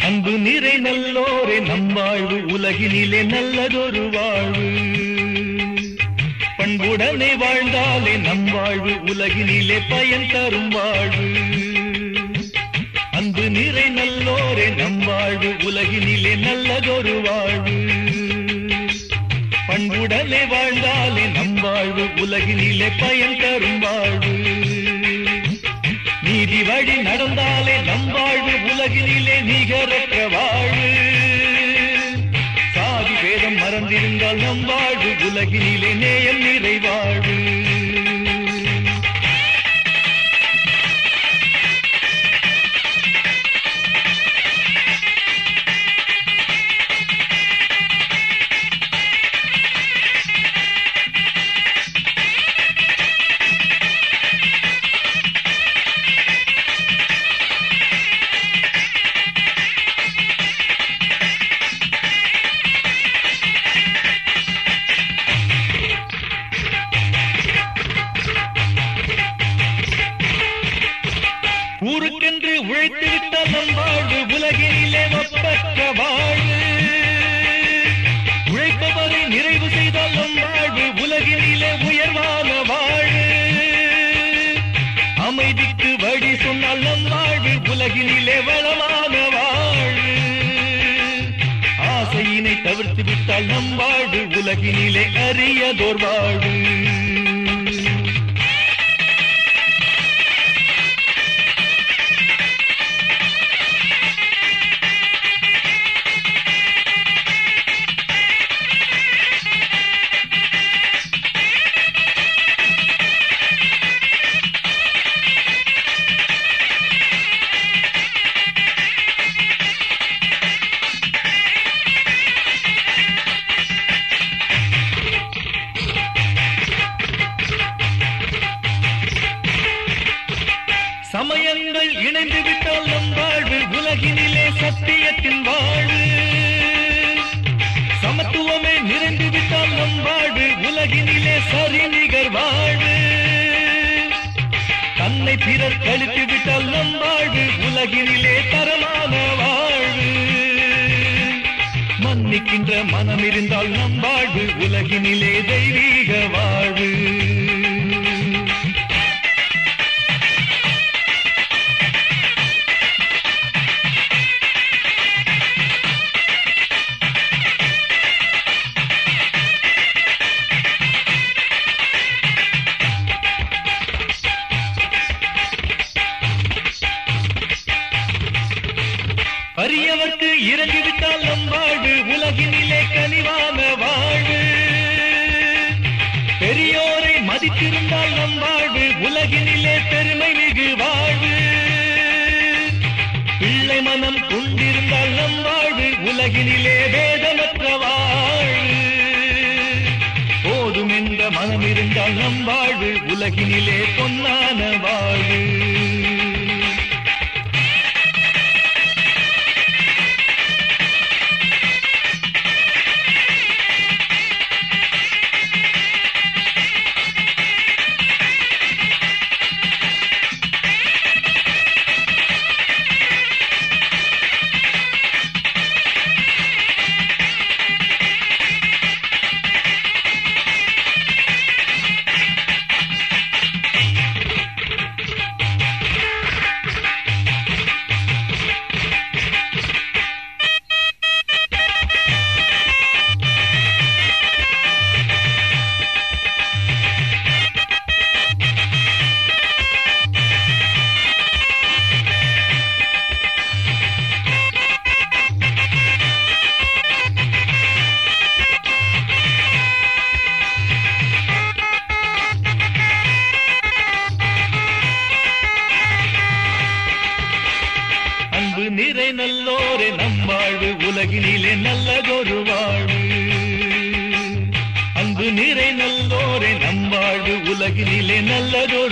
அன்பு நிறை நல்லோரே நம் வாழ்வு உலகினிலே நல்லதொரு வாழ்வு பண்புடனே வாழ்ந்தாலே நம் வாழ்வு உலகினிலே பயன் தரும் வாழ்வு அன்பு நிறை நல்லோரே நம் வாழ்வு உலகினிலே நல்லதொரு வாழ்வு பண்புடனே வாழ்ந்தாலே நம் வாழ்வு உலகினிலே பயன் தரும் வாழ்வு நீதி வழி நடந்தாலே நம் வாழ்வு உலகினிலே நிகரற்ற வாழ்வு சாதி வேதம் மறந்திருந்தால் நம் வாழ்வு உலகினிலே நேயம் நிறைவாழ்வு ஊருக்கென்று உழைத்து விட்டால் நம் வாழ்வு உலகினிலே ஒப்பற்ற வாழ்வு உழைப்பவரை நிறைவு செய்தால் நம் வாழ்வு உலகினிலே உயர்வான வாழ்வு அமைதிக்கு வழி சொன்னால் நம் வாழ்வு உலகினிலே வளமான வாழ்வு ஆசையினை தவிர்த்து விட்டால் நம் வாழ்வு உலகினிலே அரியதோர் வாழ்வு சமயங்கள் இணைந்து விட்டால் நம் வாழ்வு உலகினிலே சத்தியத்தின் வாழ்வு சமத்துவமே நிறைந்து விட்டால் நம் வாழ்வு உலகினிலே சரிநிகர் வாழ்வு தன்னை பிறர் கழித்து விட்டால் நம் வாழ்வு உலகினிலே தரமான வாழ்வு மன்னிக்கின்ற மனம் இருந்தால் நம் வாழ்வு உலகினிலே தெய்வீக வாழ்வு அரியவர்க்கு இறங்கிவிட்டால் நம் வாழ்வு உலகினிலே கனிவான வாழ்வு பெரியோரை மதித்திருந்தால் நம் வாழ்வு உலகினிலே பெருமை மிகு வாழ்வு பிள்ளை மனம் கொண்டிருந்தால் நம் வாழ்வு உலகினிலே வேதமற்ற வாழ்வு போதும் என்ற மனம் இருந்தால் நம் வாழ்வு உலகினிலே பொன்னான வாழ்வு அன்பு நிறை நல்லோரே நம் வாழ்வு உலகினிலே நல்லதொரு வாழ்வு அன்பு நிறை நல்லோரே நம் வாழ்வு உலகினிலே நல்லதொரு